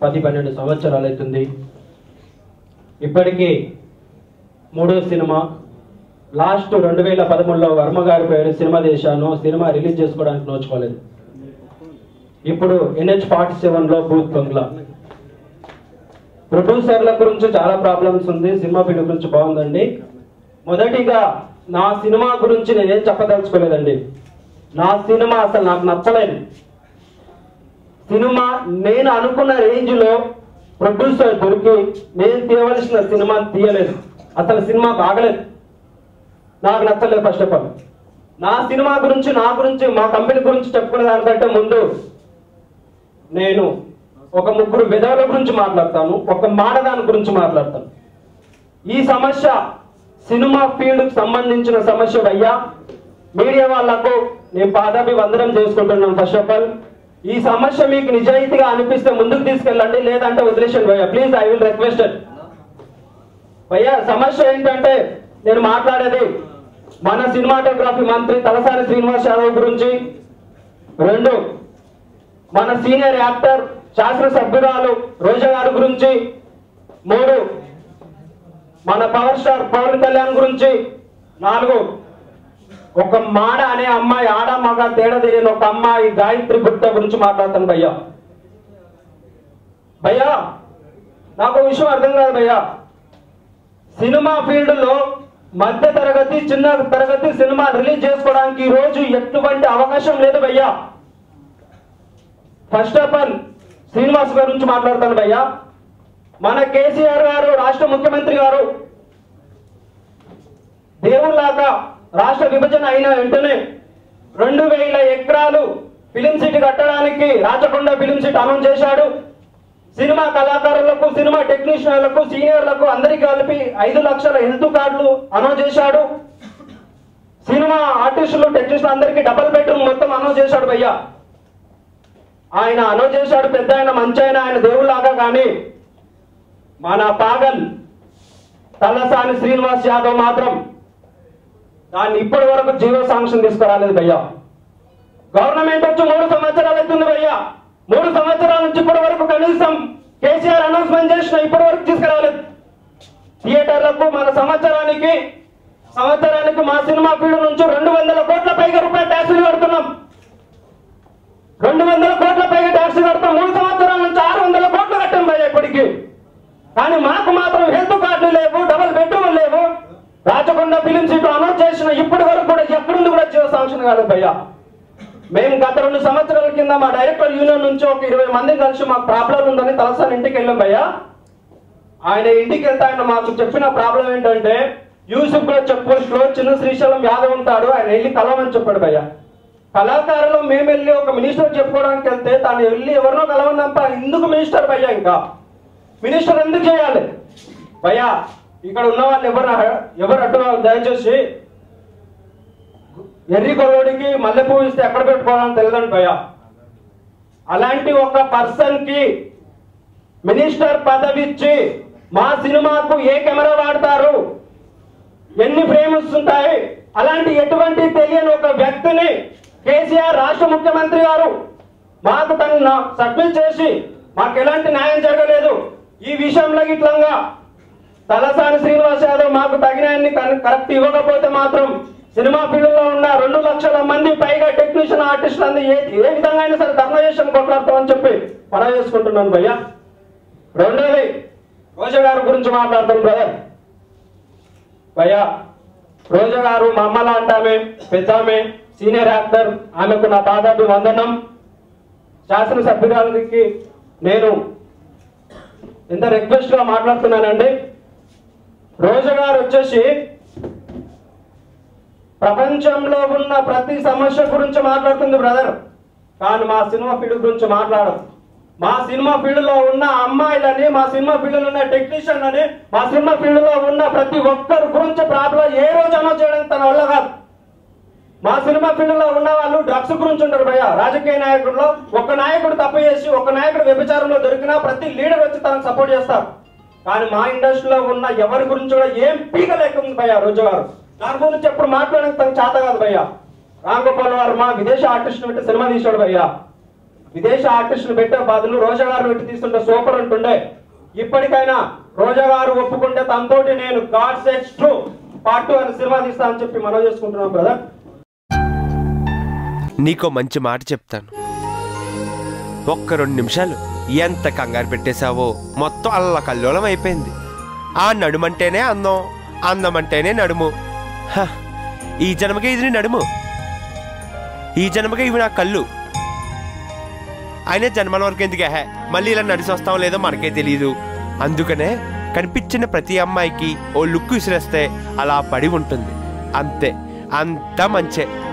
పది పన్నెండు సంవత్సరాలు అవుతుంది ఇప్పటికీ మూడో సినిమా లాస్ట్ రెండు వేల పదమూడులో వర్మ గారి పేరు సినిమా చేశాను సినిమా రిలీజ్ చేసుకోవడానికి నోచుకోలేదు ఇప్పుడు ఎన్హెచ్ ఫార్టీ సెవెన్లో బూత్ బంగ్లా ప్రొడ్యూసర్ల గురించి చాలా ప్రాబ్లమ్స్ ఉంది సినిమా ఫీల్డ్ గురించి బాగుందండి మొదటిగా నా సినిమా గురించి నేనేం చెప్పదలుచుకోలేదండి నా సినిమా అసలు నాకు నచ్చలేదు సినిమా నేను అనుకున్న రేంజ్ లో ప్రొడ్యూసర్ దొరికి నేను తీయవలసిన సినిమా తీయలేదు అసలు సినిమా బాగలేదు నాకు నచ్చలేదు ఫస్ట్ ఆఫ్ ఆల్ నా సినిమా గురించి నా గురించి మా కంపెనీ గురించి చెప్పుకునే దానికంటే ముందు నేను ఒక ముగ్గురు విధాల గురించి మాట్లాడతాను ఒక మానదాని గురించి మాట్లాడతాను ఈ సమస్య సినిమా ఫీల్డ్ సంబంధించిన సమస్య అయ్యా మీడియా వాళ్ళకు నేను పాదాభి వందనం చేసుకుంటున్నాను ఫస్ట్ ఆఫ్ ఆల్ ఈ సమస్య మీకు నిజాయితీగా అనిపిస్తే ముందుకు తీసుకెళ్ళండి లేదంటే వదిలేసండి భయ్యా ప్లీజ్ ఐ విల్ రిక్వెస్టెడ్ భయ్యా సమస్య ఏంటంటే నేను మాట్లాడేది మన సినిమాటోగ్రఫీ మంత్రి తలసాని శ్రీనివాస్ యాదవ్ గురించి రెండు మన సీనియర్ యాక్టర్ శాసనసభ్యురాలు రోజా గారి గురించి మూడు మన పవర్ స్టార్ పవన్ కళ్యాణ్ గురించి నాలుగు ఒక మాడ అనే అమ్మాయి ఆడ మగ తేడా తెలియని ఒక అమ్మాయి గాయత్రి గుప్తా గురించి మాట్లాడతాను భయ్యా భయ్యా నాకు ఒక విషయం అర్థం కాదు భయ్యా సినిమా ఫీల్డ్ లో మధ్య తరగతి చిన్న తరగతి సినిమా రిలీజ్ చేసుకోవడానికి ఈ రోజు ఎటువంటి అవకాశం లేదు భయ్యా ఫస్ట్ ఆఫ్ ఆల్ శ్రీనివాస్ గారి గురించి మాట్లాడతాను భయ్యా మన కేసీఆర్ గారు రాష్ట్ర ముఖ్యమంత్రి గారు దేవుళ్ళాగా రాష్ట్ర విభజన అయిన వెంటనే రెండు వేల ఎకరాలు ఫిలిం సిటీ కట్టడానికి రాచకొండ ఫిలిం సిటీ అనౌన్స్ చేశాడు సినిమా కళాకారులకు సినిమా టెక్నీషియన్లకు సీనియర్లకు అందరికీ కలిపి ఐదు లక్షల హెల్త్ కార్డులు అనౌన్స్ చేశాడు సినిమా ఆర్టిస్టులు టెక్నీషియన్ అందరికీ డబుల్ బెడ్రూమ్ మొత్తం అనౌన్స్ చేశాడు భయ్యా ఆయన అనౌన్స్ చేశాడు పెద్ద ఆయన మంచి ఆయన ఆయన దేవుళ్ళలాగా కానీ మన పాగల్ తలసాని శ్రీనివాస్ యాదవ్ మాత్రం దాన్ని ఇప్పటి వరకు జీవో శాంక్షన్ తీసుకురాలేదు భయ్యా గవర్నమెంట్ వచ్చి మూడు సంవత్సరాలు అవుతుంది భయ్యా మూడు సంవత్సరాల నుంచి ఇప్పటి వరకు కనీసం కేసీఆర్ అనౌన్స్మెంట్ చేసిన ఇప్పటి వరకు తీసుకురాలేదు థియేటర్లకు మన సంవత్సరానికి సంవత్సరానికి మా సినిమా ఫీల్డ్ నుంచి రెండు వందల కోట్ల పైగా రూపాయల ట్యాక్సీలు కడుతున్నాం రెండు వందల కోట్ల పైగా ట్యాక్సీ కడతాం మూడు సంవత్సరాల నుంచి ఆరు వందల కోట్లు కట్టాం భయ్యా ఇప్పటికి కానీ మాకు మాత్రం హెల్త్ కార్డులు లేవు డబుల్ బెడ్రూమ్ లేవు రాచకొండ ఫిలిం సిటీ అనౌన్స్ చేసిన ఇప్పటి వరకు కూడా ఎక్కడుంది కూడా జీవో శాంక్షన్ కాలేదు భయ్యా మేము గత రెండు సంవత్సరాల కింద మా డైరెక్టర్ యూనియన్ నుంచి ఒక ఇరవై మంది కలిసి మాకు ప్రాబ్లం ఉందని తలసాని ఇంటికి వెళ్ళాం భయ్యా ఆయన ఇంటికి వెళ్తే ఆయన మాకు చెప్పిన ప్రాబ్లం ఏంటంటే యూసుఫ్ లో చెక్ పోస్ట్ లో చిన్న శ్రీశైలం యాదవ్ ఉంటాడు ఆయన వెళ్ళి కలవమని చెప్పాడు భయ్యా కళాకారులు మేము వెళ్ళి ఒక మినిస్టర్ చెప్పుకోవడానికి వెళ్తే తను వెళ్ళి ఎవరినో కలవనంప ఎందుకు మినిస్టర్ భయ్యా ఇంకా మినిస్టర్ ఎందుకు చేయాలి భయ్యా ఇక్కడ ఉన్న వాళ్ళు ఎవరు ఎవరు అడ్డు దయచేసి ఎర్రి కొలోడికి మల్లెపూ ఇస్తే ఎక్కడ పెట్టుకోవాలని తెలియదండి భయ్యా అలాంటి ఒక పర్సన్ కి మినిస్టర్ పదవి ఇచ్చి మా సినిమాకు ఏ కెమెరా వాడతారు ఎన్ని ఫ్రేమ్స్ ఉంటాయి అలాంటి ఎటువంటి తెలియని ఒక వ్యక్తిని కేసీఆర్ రాష్ట్ర ముఖ్యమంత్రి గారు మాకు తను సబ్మిట్ చేసి మాకు ఎలాంటి న్యాయం జరగలేదు ఈ విషయంలో ఇట్లంగా తలసాని శ్రీనివాస్ యాదవ్ మాకు తగినన్ని కరెక్ట్ ఇవ్వకపోతే మాత్రం సినిమా ఫీల్డ్ లో ఉన్న రెండు లక్షల మంది పైగా టెక్నీషియన్ ఆర్టిస్టులు అంది ఏ ఏ విధంగా అయినా సరే ధర్నా చేసి కొట్లాడతామని చెప్పి పరా చేసుకుంటున్నాను భయ్యా రెండోది రోజా గారి గురించి మాట్లాడతాం బ్రదర్ భయ్యా రోజా గారు మా అమ్మ లాంటి ఆమె పెద్ద ఆమె సీనియర్ యాక్టర్ ఆమెకు నా దాదాపు వందనం శాసనసభ్యురాలకి నేను ఎంత రిక్వెస్ట్ గా మాట్లాడుతున్నానండి రోజా గారు వచ్చేసి ప్రపంచంలో ఉన్న ప్రతి సమస్య గురించి మాట్లాడుతుంది బ్రదర్ కానీ మా సినిమా ఫీల్డ్ గురించి మాట్లాడదు మా సినిమా ఫీల్డ్ లో ఉన్న అమ్మాయిలని మా సినిమా ఫీల్డ్ లో ఉన్న టెక్నీషియన్ అని మా సినిమా ఫీల్డ్ లో ఉన్న ప్రతి ఒక్కరి గురించి ప్రాబ్లం ఏ రోజు అనౌన్స్ చేయడానికి తన వల్ల కాదు మా సినిమా ఫీల్డ్ లో ఉన్న వాళ్ళు డ్రగ్స్ గురించి ఉంటారు భయ్య రాజకీయ నాయకుల్లో ఒక నాయకుడు తప్పు చేసి ఒక నాయకుడు వ్యభిచారంలో దొరికినా ప్రతి లీడర్ వచ్చి తనకు సపోర్ట్ చేస్తారు కానీ మా ఇండస్ట్రీలో ఉన్న ఎవరి గురించి కూడా ఏం పీక లేకుంది భయ్య రోజు గారు దాని గురించి ఎప్పుడు మాట్లాడడానికి తనకు చేత కాదు భయ్య రామ్ గోపాల్ వర్మ విదేశీ ఆర్టిస్ట్ పెట్టి సినిమా తీసాడు భయ్య విదేశ ఆర్టిస్టులు పెట్టే బదులు రోజా గారు పెట్టి తీస్తుంటే సూపర్ ఉంటుండే ఇప్పటికైనా రోజా గారు ఒప్పుకుంటే తనతోటి నేను గాడ్ సెట్స్ టూ పార్ట్ టూ అనే సినిమా తీస్తా అని చెప్పి మనం చేసుకుంటున్నాం బ్రదర్ నీకో మంచి మాట చెప్తాను ఒక్క రెండు నిమిషాలు ఎంత కంగారు పెట్టేశావో మొత్తం అల్ల కల్లోలం అయిపోయింది ఆ నడుమంటేనే అందం అందం అంటేనే నడుము హ, ఈ జన్మకే ఇది నీ నడుము ఈ జన్మకే ఇవి నా కళ్ళు అయినా జన్మల వరకు ఎందుకే హే మళ్ళీ ఇలా నడిచి వస్తాం లేదో మనకే తెలియదు అందుకనే కనిపించిన ప్రతి అమ్మాయికి ఓ లుక్ విసిరేస్తే అలా పడి ఉంటుంది అంతే అంతా మంచే